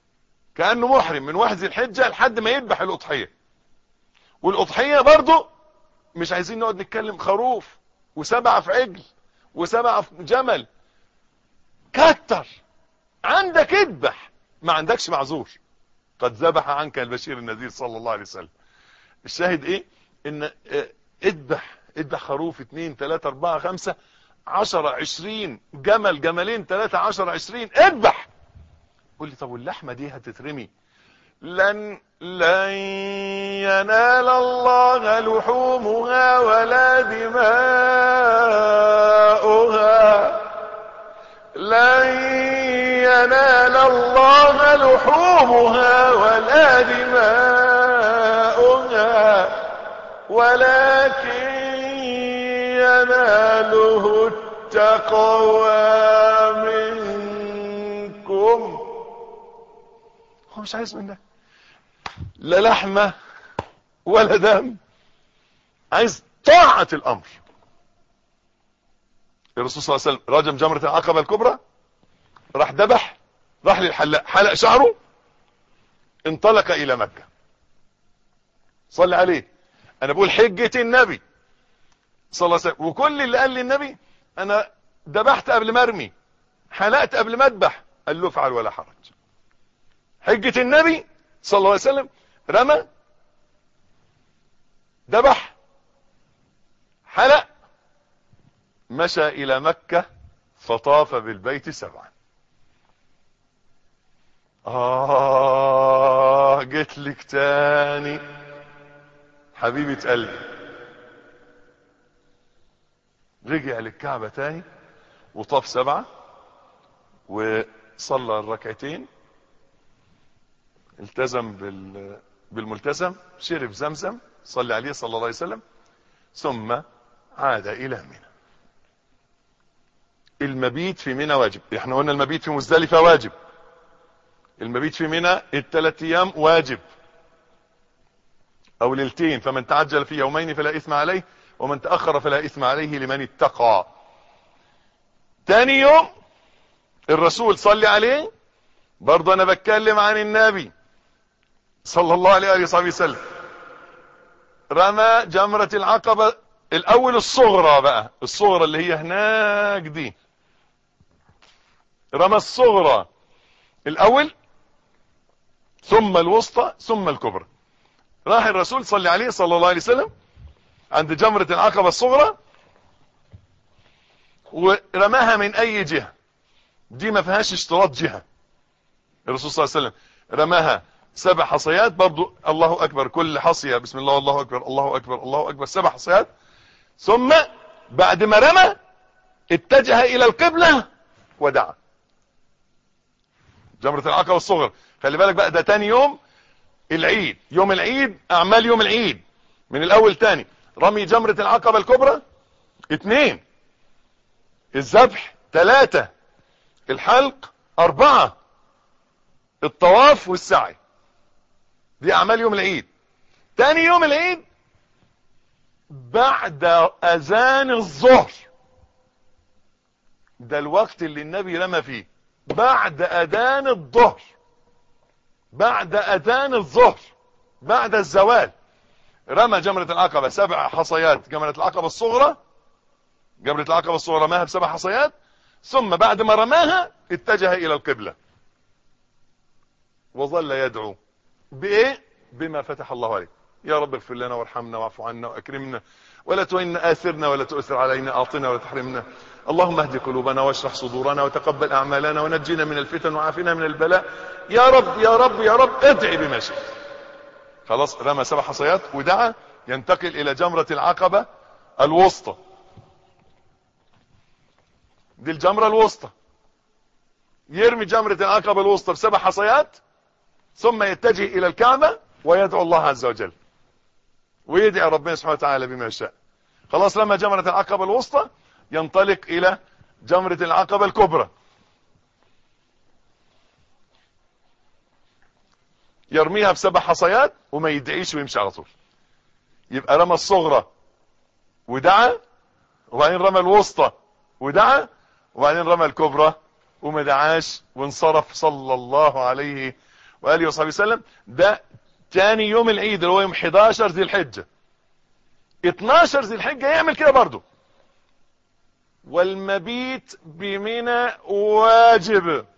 S1: كانه محرم من واحد ذي الحجه لحد ما يذبح الاضحيه والاضحيه برضه مش عايزين نقعد نتكلم خروف وسبعة في عجل وسبعة في جمل كتر عندك اذبح ما عندكش معذور قد ذبح عنك البشير النذير صلى الله عليه وسلم الشاهد ايه ان اه، اذبح اذبح خروف اتنين تلاتة اربعة خمسة عشرة عشرين جمل جملين تلاتة عشرة عشرين اذبح قول لي طب واللحمة دي هتترمي لن لن ينال الله لحومها ولا دماؤها لن ينال الله لحومها ولا دماؤها ولكن يناله التقوى منكم هو مش عايز منك لا لحمة ولا دم عايز طاعة الأمر الرسول صلى الله عليه وسلم رجم جمرة العقبة الكبرى راح ذبح راح للحلاق حلق شعره انطلق إلى مكة صلى عليه أنا بقول حجة النبي صلى الله عليه وسلم وكل اللي قال للنبي أنا ذبحت قبل ما ارمي حلقت قبل ما اذبح قال له افعل ولا حرج حجة النبي صلى الله عليه وسلم رمى ذبح حلق مشى الى مكة فطاف بالبيت سبعا آه جيت لك تاني حبيبة قلبي رجع للكعبة تاني وطاف سبعة وصلى الركعتين التزم بال بالملتزم شرب زمزم صلى عليه صلى الله عليه وسلم ثم عاد الى منى المبيت في منى واجب احنا قلنا المبيت في مزدلفة واجب المبيت في منى الثلاث ايام واجب او ليلتين فمن تعجل في يومين فلا اثم عليه ومن تأخر فلا اثم عليه لمن اتقى تاني يوم الرسول صلي عليه برضه انا بتكلم عن النبي صلى الله عليه وآله وصحبه وسلم رمى جمرة العقبة الاول الصغرى بقى الصغرى اللي هي هناك دي رمى الصغرى الاول ثم الوسطى ثم الكبرى راح الرسول صلى عليه صلى الله عليه وسلم عند جمرة العقبة الصغرى ورماها من اي جهة دي ما فيهاش اشتراط جهة الرسول صلى الله عليه وسلم رماها سبع حصيات برضو الله اكبر كل حصية بسم الله الله اكبر الله اكبر الله اكبر سبع حصيات ثم بعد ما رمى اتجه الى القبلة ودعا جمرة العقبة الصغرى خلي بالك بقى ده تاني يوم العيد يوم العيد اعمال يوم العيد من الاول تاني رمي جمرة العقبة الكبرى اتنين الذبح تلاتة الحلق اربعة الطواف والسعي دي اعمال يوم العيد تاني يوم العيد بعد اذان الظهر ده الوقت اللي النبي رمى فيه بعد اذان الظهر بعد اذان الظهر بعد الزوال رمى جمرة العقبة سبع حصيات جمرة العقبة الصغرى جمرة العقبة الصغرى رماها بسبع حصيات ثم بعد ما رماها اتجه الى القبلة وظل يدعو بايه بما فتح الله عليه يا رب اغفر لنا وارحمنا واعف عنا واكرمنا ولا تهن آثرنا ولا تؤثر علينا اعطنا ولا تحرمنا اللهم اهد قلوبنا واشرح صدورنا وتقبل اعمالنا ونجنا من الفتن وعافنا من البلاء يا رب يا رب يا رب ادعي بما شئت خلاص رمى سبع حصيات ودعا ينتقل الى جمرة العقبة الوسطى دي الجمرة الوسطى يرمي جمرة العقبة الوسطى بسبع حصيات ثم يتجه الى الكعبة ويدعو الله عز وجل ويدعي ربنا سبحانه وتعالى بما شاء خلاص لما جمرة العقبة الوسطى ينطلق الى جمرة العقبة الكبرى يرميها بسبع حصيات وما يدعيش ويمشي على طول يبقى رمى الصغرى ودعا وبعدين رمى الوسطى ودعا وبعدين رمى الكبرى وما دعاش وانصرف صلى الله عليه وآله وصحبه وسلم ده تاني يوم العيد اللي هو يوم 11 ذي الحجة 12 ذي الحجة يعمل كده برضه والمبيت بمنى واجب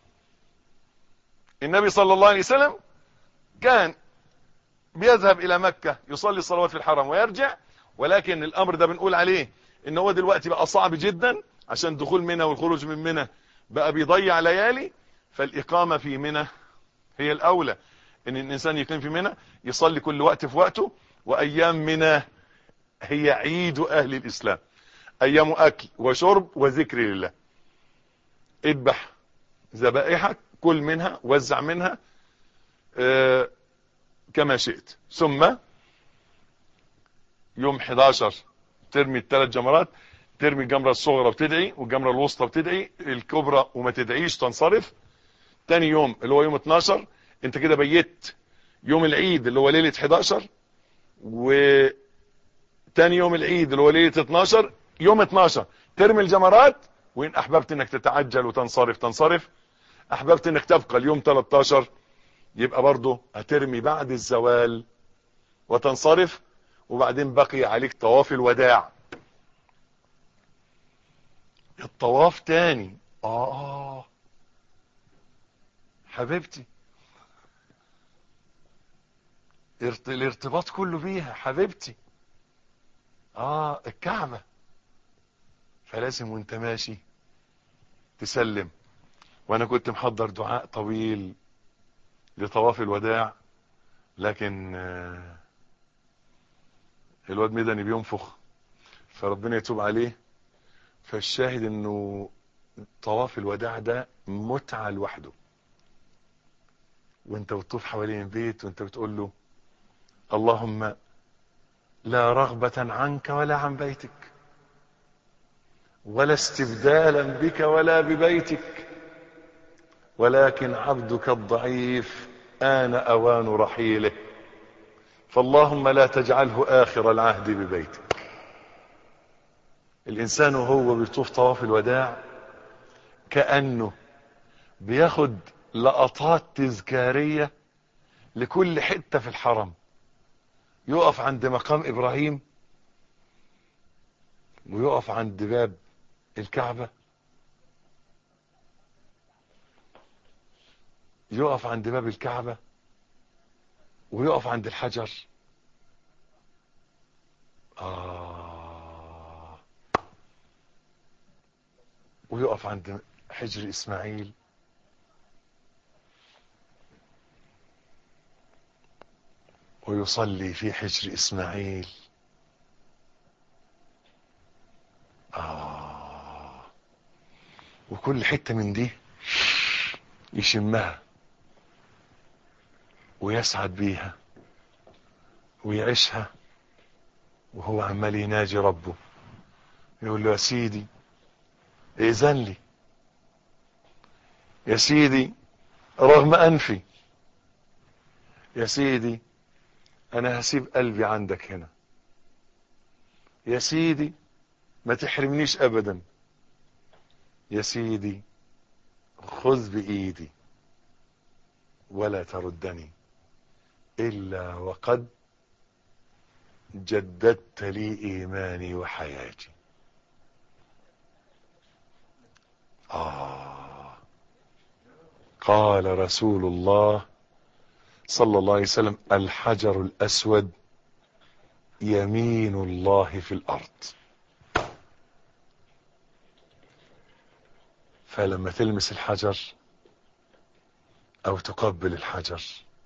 S1: النبي صلى الله عليه وسلم كان بيذهب الى مكة يصلي الصلوات في الحرم ويرجع ولكن الامر ده بنقول عليه ان هو دلوقتي بقى صعب جدا عشان دخول منى والخروج من منى بقى بيضيع ليالي فالاقامة في منى هي الاولى ان الانسان يقيم في منى يصلي كل وقت في وقته وايام منى هي عيد اهل الاسلام ايام اكل وشرب وذكر لله اذبح ذبائحك كل منها وزع منها اه كما شئت ثم يوم 11 ترمي الثلاث جمرات ترمي الجمرة الصغرى وتدعي والجمرة الوسطى وتدعي الكبرى وما تدعيش تنصرف تاني يوم اللي هو يوم 12 انت كده بيت يوم العيد اللي هو ليلة 11 وتاني يوم العيد اللي هو ليلة 12 يوم 12 ترمي الجمرات وإن أحببت أنك تتعجل وتنصرف تنصرف أحببت أنك تبقى اليوم 13 يبقى برضه هترمي بعد الزوال وتنصرف وبعدين بقي عليك طواف الوداع الطواف تاني آه حبيبتي الارتباط كله بيها حبيبتي اه الكعبة فلازم وانت ماشي تسلم وانا كنت محضر دعاء طويل لطواف الوداع لكن الواد مدني بينفخ فربنا يتوب عليه فالشاهد انه طواف الوداع ده متعة لوحده وانت بتطوف حوالين البيت وانت بتقول له اللهم لا رغبة عنك ولا عن بيتك ولا استبدالا بك ولا ببيتك ولكن عبدك الضعيف آن أوان رحيله فاللهم لا تجعله آخر العهد ببيتك الإنسان وهو بيطوف طواف الوداع كأنه بياخد لقطات تذكارية لكل حتة في الحرم يقف عند مقام إبراهيم ويقف عند باب الكعبة يقف عند باب الكعبة ويقف عند الحجر آه ويقف عند حجر إسماعيل ويصلي في حجر إسماعيل آه وكل حتة من دي يشمها ويسعد بيها ويعيشها وهو عمال يناجي ربه يقول له يا سيدي ائذن لي يا سيدي رغم أنفي يا سيدي أنا هسيب قلبي عندك هنا يا سيدي ما تحرمنيش أبدا يا سيدي خذ بإيدي ولا تردني إلا وقد جددت لي إيماني وحياتي آه قال رسول الله صلى الله عليه وسلم الحجر الأسود يمين الله في الأرض فلما تلمس الحجر أو تقبل الحجر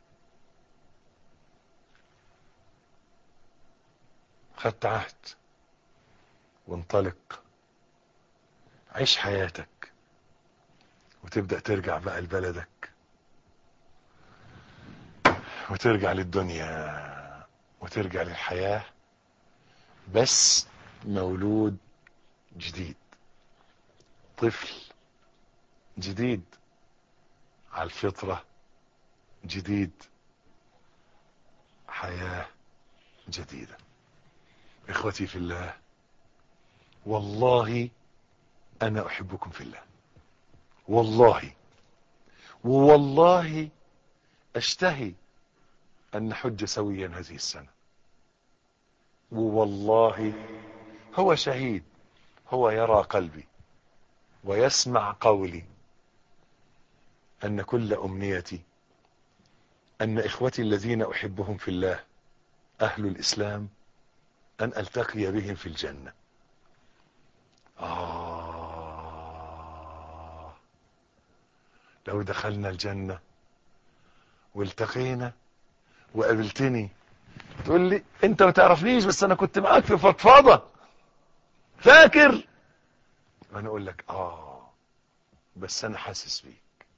S1: خدت عهد وانطلق عيش حياتك وتبدأ ترجع بقى لبلدك وترجع للدنيا وترجع للحياة بس مولود جديد طفل جديد على الفطرة جديد حياة جديدة اخوتي في الله والله انا احبكم في الله والله والله اشتهي ان نحج سويا هذه السنة ووالله هو شهيد هو يرى قلبي ويسمع قولي أن كل أمنيتي أن إخوتي الذين أحبهم في الله أهل الإسلام أن ألتقي بهم في الجنة آه لو دخلنا الجنة والتقينا وقابلتني تقول لي انت ما تعرفنيش بس انا كنت معاك في فضفضة فاكر وانا اقول لك اه بس انا حاسس بيك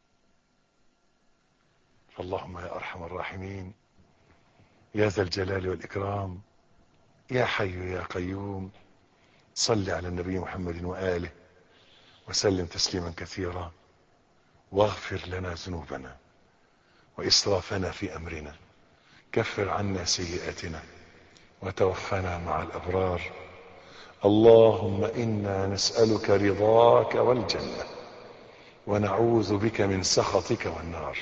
S1: فاللهم يا ارحم الراحمين يا ذا الجلال والاكرام يا حي يا قيوم صل على النبي محمد وآله وسلم تسليما كثيرا واغفر لنا ذنوبنا وإسرافنا في أمرنا كفر عنا سيئاتنا وتوفنا مع الأبرار اللهم إنا نسألك رضاك والجنة ونعوذ بك من سخطك والنار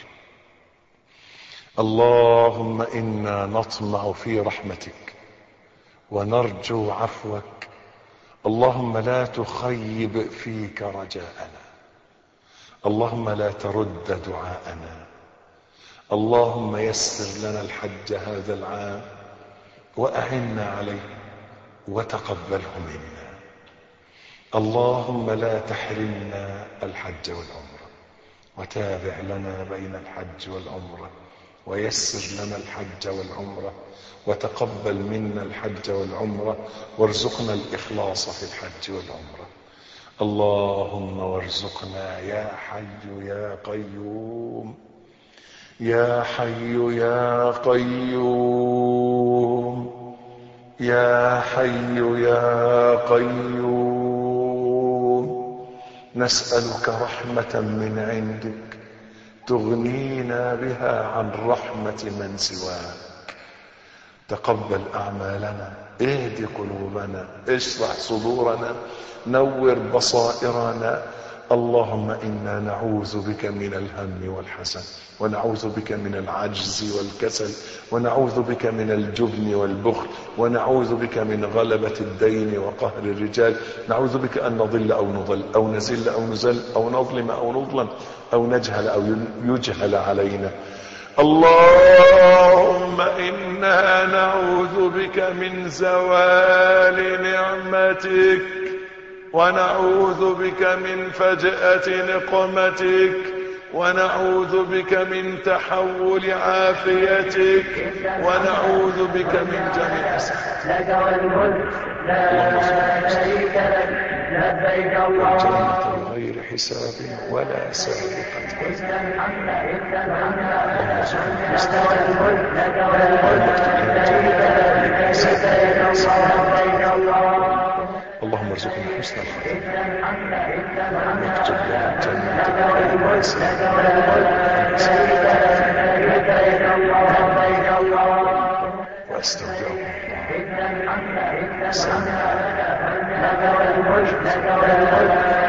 S1: اللهم إنا نطمع في رحمتك ونرجو عفوك اللهم لا تخيب فيك رجاءنا اللهم لا ترد دعاءنا اللهم يسر لنا الحج هذا العام وأعنا عليه وتقبله منا اللهم لا تحرمنا الحج والعمرة وتابع لنا بين الحج والعمرة ويسر لنا الحج والعمرة وتقبل منا الحج والعمرة وارزقنا الإخلاص في الحج والعمرة اللهم وارزقنا يا حي يا قيوم يا حي يا قيوم يا حي يا قيوم نسألك رحمة من عندك تغنينا بها عن رحمة من سواك تقبل أعمالنا اهد قلوبنا اشرح صدورنا نور بصائرنا اللهم إنا نعوذ بك من الهم والحسن ونعوذ بك من العجز والكسل ونعوذ بك من الجبن والبخل ونعوذ بك من غلبة الدين وقهر الرجال نعوذ بك أن نضل أو نضل أو نزل أو نزل أو نظلم أو نظلم أو نجهل أو يجهل علينا اللهم إنا نعوذ بك من زوال نعمتك ونعوذ بك من فجأة نقمتك ونعوذ بك من تحول عافيتك ونعوذ بك من جميع
S2: لك والملك لا شريك لك لبيك اللهم
S1: الجنة غير حساب ولا سابقة
S2: الحمد لك الحمد لك والملك لك والملك لا شريك لك لبيك اللهم لبيك اللهم
S1: اللهم ارزقنا حسن الخاتمة
S2: الحمد لك
S1: واكتب لنا الجنة
S2: والملك لك والملك لا شريك لك لبيك اللهم لبيك اللهم
S1: واستودعكم الله
S2: الحمد لك لك والملك لك والملك